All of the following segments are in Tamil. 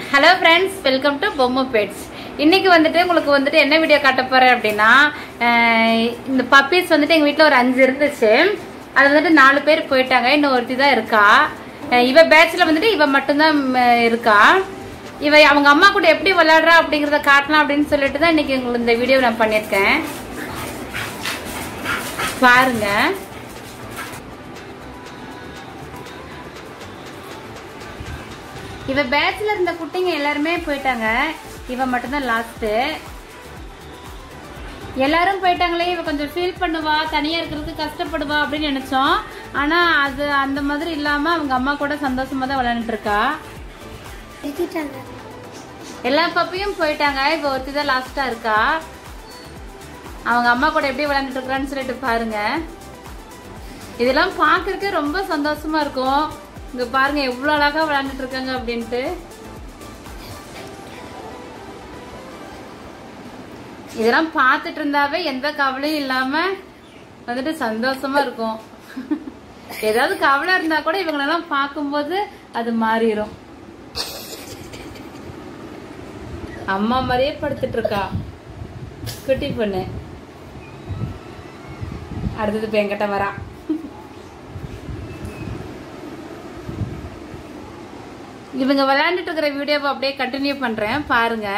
hello friends welcome to Bommai pets இன்னைக்கு வந்துட்டு உங்களுக்கு வந்துட்டு என்ன வீடியோ காட்ட போறேன் அப்படின்னா அஹ் இந்த பப்பீஸ் வந்துட்டு எங்கள் வீட்டில் ஒரு அஞ்சு இருந்துச்சு அது வந்துட்டு நாலு பேர் போயிட்டாங்க இன்னும் ஒருத்தி தான் இருக்கா அஹ் இவ பேட்ச்ல வந்துட்டு இவ மட்டும்தான் ம், இருக்கா இவ அவங்க அம்மா கூட எப்படி விளையாடுறா அப்படிங்கிறத காட்டலாம் அப்படின்னு சொல்லிட்டு தான் இன்னைக்கு உங்களுக்கு இந்த வீடியோ நான் பண்ணியிருக்கேன் பாருங்க இவ பேட்ச்ல இருந்த குட்டிங்க எல்லாருமே போயிட்டாங்க இவ மட்டும்தான் லாஸ்ட் எல்லாரும் போயிட்டாங்களே இவ கொஞ்சம் ஃபீல் பண்ணுவா தனியா இருக்கிறதுக்கு கஷ்டப்படுவா அப்படின்னு நினைச்சோம் ஆனா அது அந்த மாதிரி இல்லாம அவங்க அம்மா கூட சந்தோஷமா தான் விளையாண்டுட்டு இருக்கா எல்லா பப்பியும் போயிட்டாங்க இப்ப ஒருத்தி தான் லாஸ்டா இருக்கா அவங்க அம்மா கூட எப்படி விளையாண்டுட்டு இருக்கான்னு சொல்லிட்டு பாருங்க இதெல்லாம் பார்க்கறதுக்கு ரொம்ப சந்தோஷமா இருக்கும் இங்க பாருங்க எவ்வளவு அழகா விளையாண்டுட்டு இருக்காங்க அப்படின்ட்டு இதெல்லாம் பார்த்துட்டு இருந்தாவே எந்த கவலையும் இல்லாம வந்துட்டு சந்தோஷமா இருக்கும் ஏதாவது கவலை இருந்தா கூட இவங்களெல்லாம் பார்க்கும்போது அது மாறிடும் அம்மா மாதிரியே படுத்துட்டு இருக்கா குட்டி பொண்ணு அடுத்தது இப்ப என்கிட்ட வரா இவங்க விளையாண்டுட்டு இருக்கிற வீடியோவை அப்படியே கண்டினியூ பண்றேன் பாருங்க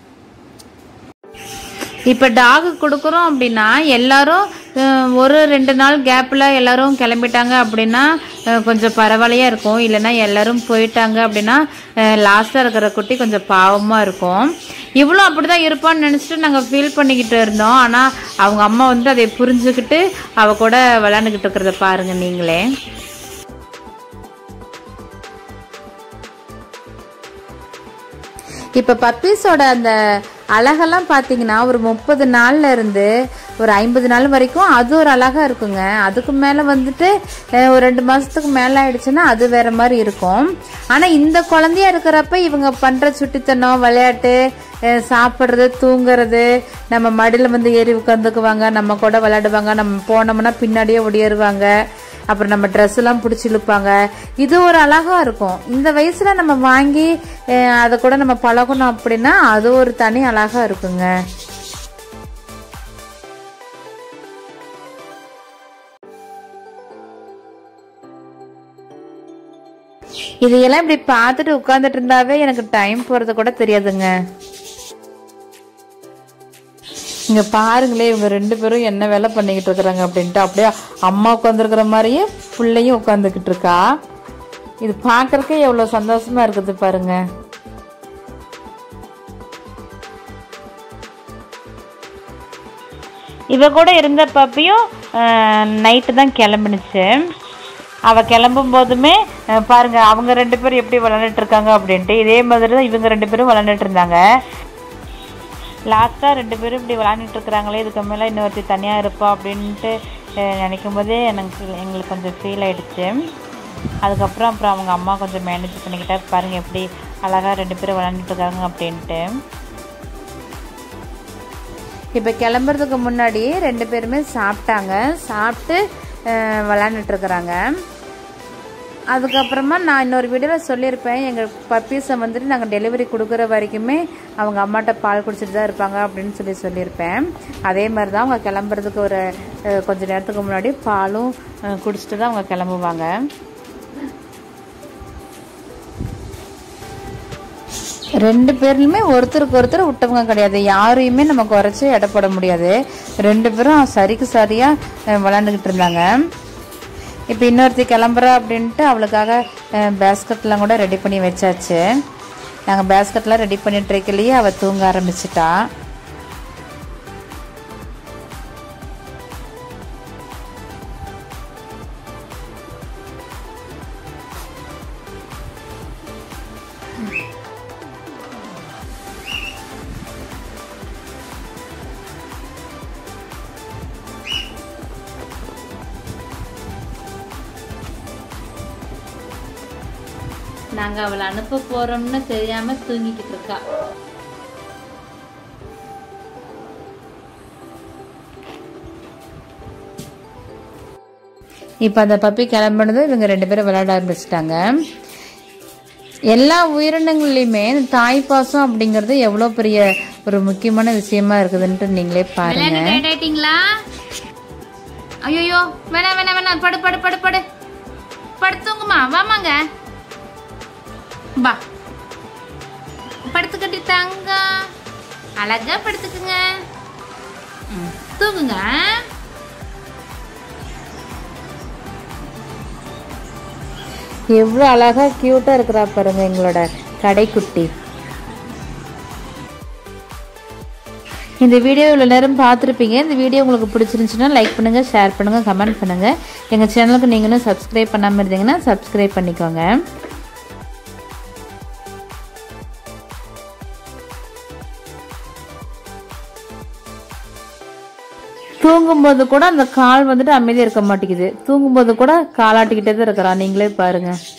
இப்போ டாகு கொடுக்குறோம் அப்படின்னா எல்லாரும் அஹ், ஒரு ரெண்டு நாள் கேப்பில் எல்லாரும் கிளம்பிட்டாங்க அப்படின்னா அஹ், கொஞ்சம் பரவாயில்லையா இருக்கும் இல்லைன்னா எல்லாரும் போயிட்டாங்க அப்படின்னா லாஸ்ட்டாக இருக்கிற குட்டி கொஞ்சம் பாவமாக இருக்கும் இவ்வளோ அப்படி தான் இருப்பான்னு நினச்சிட்டு நாங்கள் ஃபீல் பண்ணிக்கிட்டு இருந்தோம் ஆனால் அவங்க அம்மா வந்து அதை புரிஞ்சுக்கிட்டு அவ கூட விளையாண்டுக்கிட்டு இருக்கிறத பாருங்க நீங்களே இப்போ பப்பீஸோட அந்த அழகெல்லாம் பார்த்தீங்கன்னா ஒரு முப்பது நாள்ல இருந்து ஒரு ஐம்பது நாள் வரைக்கும் அது ஒரு அழகா இருக்குங்க அதுக்கு மேலே வந்துட்டு அஹ், ஒரு ரெண்டு மாசத்துக்கு மேலே ஆயிடுச்சுன்னா அது வேற மாதிரி இருக்கும் ஆனால் இந்த குழந்தையா இருக்கிறப்ப இவங்க பண்ற சுட்டித்தனம் விளையாட்டு அஹ், சாப்பிட்றது தூங்குறது நம்ம மடியில் வந்து ஏறி உட்காந்துக்குவாங்க நம்ம கூட விளையாடுவாங்க நம்ம போனோம்னா பின்னாடியே ஓடிடுவாங்க அப்புறம் நம்ம ட்ரெஸ் எல்லாம் பிடிச்சி இழுப்பாங்க இது ஒரு அழகா இருக்கும் இந்த வயசுல நம்ம வாங்கி அஹ், அதை கூட நம்ம பழகணும் அப்படின்னா அது ஒரு தனி அழகா இருக்குங்க இதையெல்லாம் இப்படி பார்த்துட்டு உட்கார்ந்துட்டு இருந்தாவே எனக்கு டைம் போறது கூட தெரியாதுங்க இங்க பாருங்களே இவங்க ரெண்டு பேரும் என்ன வேலை பண்ணிக்கிட்டு இருக்கிறாங்க அப்படின்ட்டு அப்படியே அம்மா உட்காந்துருக்கிற மாதிரியே பிள்ளையும் உட்காந்துக்கிட்டு இருக்கா இது பார்க்கறக்கே எவ்வளவு சந்தோஷமா இருக்குது பாருங்க இவ கூட இருந்த பப்பியும் நைட்டு தான் கிளம்புனுச்சு அவ கிளம்பும் போதுமே அஹ், பாருங்க அவங்க ரெண்டு பேரும் எப்படி விளையாண்டுட்டு இருக்காங்க அப்படின்ட்டு இதே மாதிரி தான் இவங்க ரெண்டு பேரும் விளையாண்டுட்டு இருந்தாங்க லாஸ்ட்டாக ரெண்டு பேரும் இப்படி விளாண்டுட்டு இருக்கிறாங்களே இதுக்கு மேலே இன்னொருத்தி தனியாக இருப்பா அப்படின்ட்டு அஹ், நினைக்கும் போதே எனக்கு எங்களுக்கு கொஞ்சம் ஃபீல் ஆயிடுச்சு அதுக்கப்புறம் அப்புறம் அவங்க அம்மா கொஞ்சம் மேனேஜ் பண்ணிக்கிட்டா பாருங்க எப்படி அழகாக ரெண்டு பேரும் விளாண்டுட்டு இருக்காங்க அப்படின்ட்டு இப்போ கிளம்புறதுக்கு முன்னாடி ரெண்டு பேருமே சாப்பிட்டாங்க சாப்பிட்டு அஹ், விளாண்டுட்டு இருக்கிறாங்க அதுக்கப்புறமா நான் இன்னொரு வீடியோவில் சொல்லியிருப்பேன் எங்கள் பப்பீஸை வந்துட்டு நாங்கள் டெலிவரி கொடுக்குற வரைக்குமே அவங்க அம்மாட்ட பால் குடிச்சிட்டு தான் இருப்பாங்க அப்படின்னு சொல்லி சொல்லியிருப்பேன் அதே மாதிரி தான் அவங்க கிளம்புறதுக்கு ஒரு அஹ், கொஞ்ச நேரத்துக்கு முன்னாடி பாலும் அஹ், குடிச்சிட்டு தான் அவங்க கிளம்புவாங்க ரெண்டு பேர்லையுமே ஒருத்தருக்கு ஒருத்தர் விட்டவங்க கிடையாது யாரையுமே நம்ம குறைச்சி எடப்பட முடியாது ரெண்டு பேரும் சரிக்கு சரியாக விளாண்டுக்கிட்டு இருந்தாங்க இப்போ இன்னொருத்தி கிளம்புறா அப்படின்ட்டு அவளுக்காக பேஸ்கெட்லாம் கூட ரெடி பண்ணி வச்சாச்சு நாங்கள் பேஸ்கெட்லாம் ரெடி பண்ணிட்டு இருக்கலையே அவள் தூங்க ஆரம்பிச்சிட்டா நாங்கள் அவளை அனுப்ப போகிறோம்னு தெரியாமல் தூங்கிக்கிட்டு இருக்கா இப்போ அந்த பப்பி கிளம்புனது இவங்க ரெண்டு பேரும் விளையாட ஆரம்பிச்சிட்டாங்க எல்லா உயிரினங்கள்லையுமே இந்த தாய் பாசம் அப்படிங்கிறது எவ்வளோ பெரிய ஒரு முக்கியமான விஷயமா இருக்குதுன்ட்டு நீங்களே பாருங்க விளையாண்டு tired ஆயிட்டீங்களா ஐயோ வேணாம் வேணாம் வேணாம் படு படு படு படு படுத்துங்கம்மா வாமாங்க பா படுத்துக்கட்டி தாங்க அழகா படுத்துக்குங்க ம், தூங்குங்க எவ்வளோ அழகா கியூட்டா இருக்கிறா பாருங்க எங்களோட கடைக்குட்டி இந்த வீடியோ இவ்வளோ நேரம் பார்த்துருப்பீங்க இந்த வீடியோ உங்களுக்கு பிடிச்சிருந்துச்சுன்னா லைக் பண்ணுங்கள் ஷேர் பண்ணுங்கள் கமெண்ட் பண்ணுங்கள் எங்கள் சேனலுக்கு நீங்களும் சப்ஸ்கிரைப் பண்ணாமல் இருந்தீங்கன்னா சப்ஸ்கிரைப் பண்ணிக்கோங்க தூங்கும்போது கூட அந்த கால் வந்துட்டு அமைதியாக இருக்க மாட்டேங்குது தூங்கும்போது கூட காலாட்டிக்கிட்டே தான் இருக்கிறான் நீங்களே பாருங்கள்